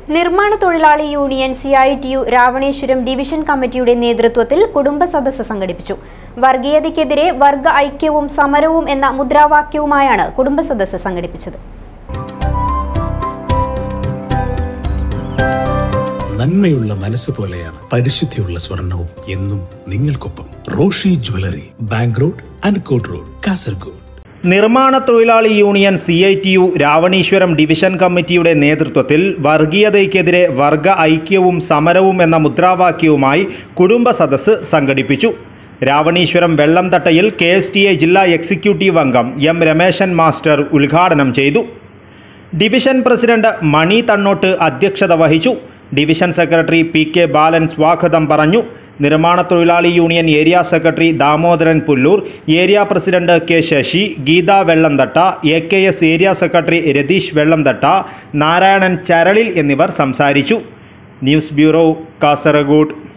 നിർമ്മാണ തൊഴിലാളി union C I T U Raveneeswaram division കമ്മിറ്റിയുടെ നേതൃത്വത്തിൽ കുടുംബ സദസ്സ് സംഘടിപ്പിച്ചു വർഗീയതയ്ക്കെതിരെ വർഗ ഐക്യവും സമരവും എന്ന മുദ്രാവാക്യവുമായാണ് കുടുംബ സദസ്സ് സംഘടിപ്പിച്ചത് നന്മയുള്ള മനസ്സ് പോലെയാണ് പരിശുദ്ധിയുള്ള സ്വർണവും എന്നും നിങ്ങൾക്കൊപ്പം റോഷി ജ്വല്ലറി ബാങ്ക് റോഡ് അൻകോട്ട് റോഡ് കാസർഗോഡ് നിർമ്മാണ തൊഴിലാളി union C I T U Raveneeswaram division കമ്മിറ്റിയുടെ നേതൃത്വത്തിൽ വർഗീയതയ്ക്കെതിരെ വർഗ ഐക്യവും സമരവും എന്ന മുദ്രാവാക്യവുമായി കുടുംബ സദസ്സ് സംഘടിപ്പിച്ചു രാവണീശ്വരം വെള്ളംതട്ടയിൽ കെ എസ് ടി എ ജില്ലാ എക്സിക്യൂട്ടീവ് അംഗം എം രമേശൻ മാസ്റ്റർ ഉദ്ഘാടനം ചെയ്തു ഡിവിഷൻ പ്രസിഡന്റ് മണി തണ്ണോട്ട് അധ്യക്ഷത വഹിച്ചു division secretary P K Balan സ്വാഗതം പറഞ്ഞു നിർമ്മാണ തൊഴിലാളി union area secretary Damodaran Pullur area president K Sasi Geetha Vellamthatta A K S area secretary Ratheesh Vellamthatta Narayanan ചരളിൽ എന്നിവർ സംസാരിച്ചു ന്യൂസ് ബ്യൂറോ കാസർഗോഡ്